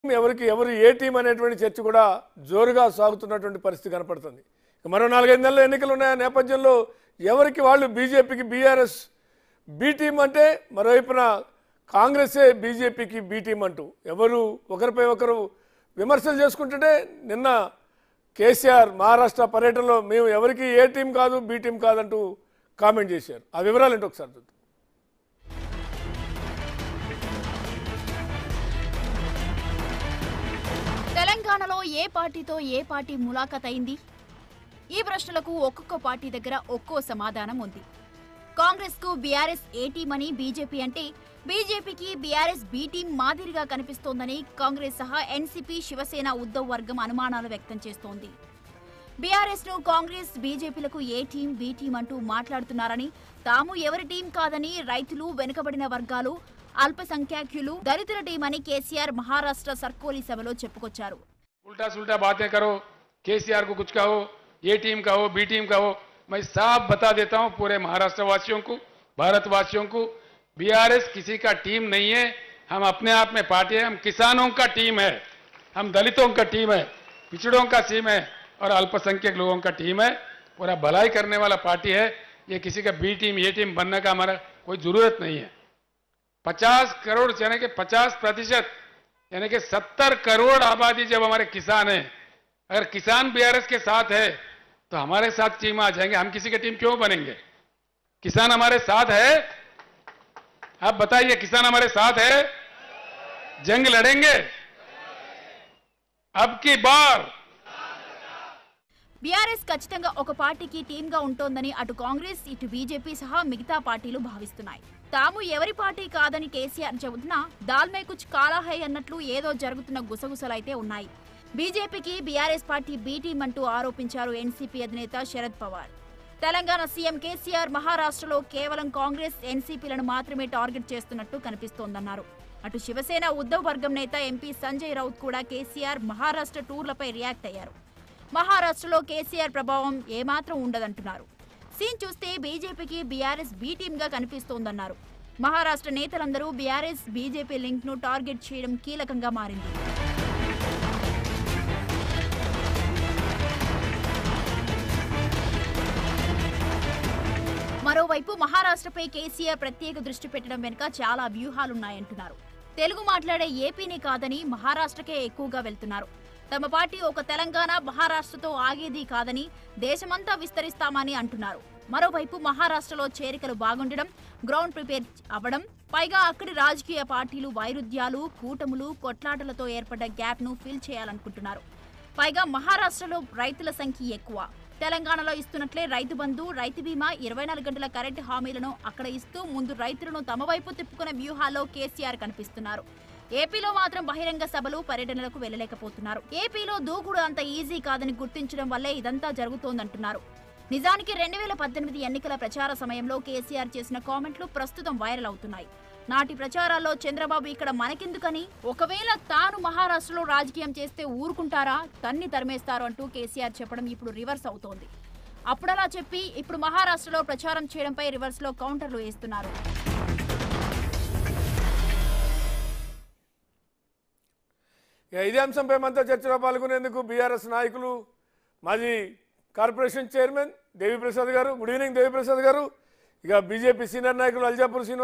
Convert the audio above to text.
ఎవరికి ఎవరు ఏ టీం అనేటువంటి చర్చ కూడా జోరుగా సాగుతున్నటువంటి పరిస్థితి కనపడుతుంది ఇక మరో నాలుగైదు నెలల ఎన్నికలు ఉన్న నేపథ్యంలో ఎవరికి వాళ్ళు బీజేపీకి బీఆర్ఎస్ బీ టీం అంటే మరోవైపున కాంగ్రెసే బీజేపీకి బీ టీం అంటూ ఎవరు ఒకరిపై ఒకరు విమర్శలు చేసుకుంటుంటే నిన్న కేసీఆర్ మహారాష్ట్ర పర్యటనలో మేము ఎవరికి ఏ టీం కాదు బీ టీం కాదంటూ కామెంట్ చేశారు ఆ వివరాలు ఏంటో ఒకసారి చూద్దాం తెలంగాణలో ఏ పార్టీతో ఏ పార్టీ ములాఖత్ అయింది ఈ ప్రశ్నలకు ఒక్కొక్క పార్టీ దగ్గర ఒక్కో సమాధానం ఉంది కాంగ్రెస్ కు బీఆర్ఎస్ ఏ టీం అని బీజేపీ అంటే బీజేపీకి బీఆర్ఎస్ బీ టీం మాదిరిగా కనిపిస్తోందని కాంగ్రెస్ సహా ఎన్సీపీ శివసేన ఉద్దవ్ వర్గం అనుమానాలు వ్యక్తం చేస్తోంది బీఆర్ఎస్ ను కాంగ్రెస్ బీజేపీలకు ఏ టీం బీ టీం అంటూ మాట్లాడుతున్నారని తాము ఎవరి టీం కాదని రైతులు వెనుకబడిన వర్గాలు అల్పసంఖ్యాకులు దళితుల టీం అని కేసీఆర్ మహారాష్ట్ర సర్కోలి సభలో చెప్పుకొచ్చారు उल्टा सुल्टा बातें करो केसीआर को कुछ कहो ये टीम का हो बी टीम का हो मैं साफ बता देता हूं पूरे महाराष्ट्र वासियों को भारतवासियों को बीआरएस किसी का टीम नहीं है हम अपने आप में पार्टी है हम किसानों का टीम है हम दलितों का टीम है पिछड़ों का टीम है और अल्पसंख्यक लोगों का टीम है पूरा भलाई करने वाला पार्टी है ये किसी का बी टीम ये टीम बनने का हमारा कोई जरूरत नहीं है पचास करोड़ यानी कि पचास प्रतिशत यानी कि सत्तर करोड़ आबादी जब हमारे किसान हैं अगर किसान बीआरएस के साथ है तो हमारे साथ टीम आ जाएंगे हम किसी की टीम क्यों बनेंगे किसान हमारे साथ है आप बताइए किसान हमारे साथ है जंग लड़ेंगे अब की बार బీఆర్ఎస్ ఖచ్చితంగా ఒక పార్టీకి టీంగా ఉంటోందని అటు కాంగ్రెస్ ఇటు బీజేపీ సహా మిగతా పార్టీలు భావిస్తున్నాయి తాము ఎవరి పార్టీ కాదని కేసీఆర్ చెబుతున్నా దాల్మే కుచ్ కాలా హై అన్నట్లు ఏదో జరుగుతున్న గుసగుసలైతే ఉన్నాయి బీజేపీకి బీఆర్ఎస్ పార్టీ బీ టీం అంటూ ఆరోపించారు ఎన్సీపీ అధినేత శరద్ పవార్ తెలంగాణ సీఎం కేసీఆర్ మహారాష్ట్రలో కేవలం కాంగ్రెస్ ఎన్సీపీలను మాత్రమే టార్గెట్ చేస్తున్నట్టు కనిపిస్తోందన్నారు అటు శివసేన ఉద్దవ్ వర్గం నేత ఎంపీ సంజయ్ రౌత్ కూడా కేసీఆర్ మహారాష్ట్ర టూర్లపై రియాక్ట్ అయ్యారు మహారాష్ట్రలో కేసీఆర్ ప్రభావం ఏమాత్రం ఉండదంటున్నారు సీన్ చూస్తే బీజేపీకి బీఆర్ఎస్ బీ టీమ్గా కనిపిస్తోందన్నారు మహారాష్ట్ర నేతలందరూ బీఆర్ఎస్ బీజేపీ లింక్ ను టార్గెట్ చేయడం కీలకంగా మారింది మరోవైపు మహారాష్ట్రపై కేసీఆర్ ప్రత్యేక దృష్టి పెట్టడం వెనుక చాలా వ్యూహాలున్నాయంటున్నారు తెలుగు మాట్లాడే ఏపీని కాదని మహారాష్ట్రకే ఎక్కువగా వెళ్తున్నారు తమ పార్టీ ఒక తెలంగాణ మహారాష్ట్రతో ఆగేది కాదని దేశమంతా విస్తరిస్తామని అంటున్నారు మరోవైపు మహారాష్ట్రలో చేరికలు బాగుండడం గ్రౌండ్ ప్రిపేర్ అవ్వడం పైగా అక్కడి రాజకీయ పార్టీలు వైరుధ్యాలు కూటములు కొట్లాటలతో ఏర్పడ్డ గ్యాప్ ను ఫిల్ చేయాలనుకుంటున్నారు పైగా మహారాష్ట్రలో రైతుల సంఖ్య ఎక్కువ తెలంగాణలో ఇస్తున్నట్లే రైతు బంధు రైతు బీమా ఇరవై నాలుగు గంటల కరెంటు హామీలను అక్కడ ఇస్తూ ముందు రైతులను తమ వైపు తిప్పుకునే వ్యూహాల్లో కేసీఆర్ కనిపిస్తున్నారు ఏపీలో మాత్రం బహిరంగ సభలు పర్యటనలకు వెళ్లలేకపోతున్నారు ఏపీలో దూకుడు అంత ఈజీ కాదని గుర్తించడం వల్లే ఇదంతా జరుగుతోందంటున్నారు నిజానికి రెండు వేల పద్దెనిమిది ఎన్నికల ప్రచార సమయంలో కేసీఆర్ చేసిన కామెంట్లు ప్రస్తుతం వైరల్ అవుతున్నాయి నాటి ప్రచారాల్లో చంద్రబాబు ఇక్కడ మనకెందుకని ఒకవేళ తాను మహారాష్ట్రలో రాజకీయం చేస్తే ఊరుకుంటారా తన్ని తరిమేస్తారు అంటూ కేసీఆర్ చెప్పడం ఇప్పుడు రివర్స్ అవుతోంది అప్పుడలా చెప్పి ఇప్పుడు మహారాష్ట్రలో ప్రచారం చేయడంపై రివర్స్ లో కౌంటర్లు వేస్తున్నారు ఇక ఇదే అంశంపై మనతో చర్చలో పాల్గొనేందుకు బీఆర్ఎస్ నాయకులు మాజీ కార్పొరేషన్ చైర్మన్ దేవిప్రసాద్ గారు గుడ్ ఈవినింగ్ దేవిప్రసాద్ గారు ఇక బీజేపీ సీనియర్ నాయకులు అల్జాపూర్ శ్రీనివాస్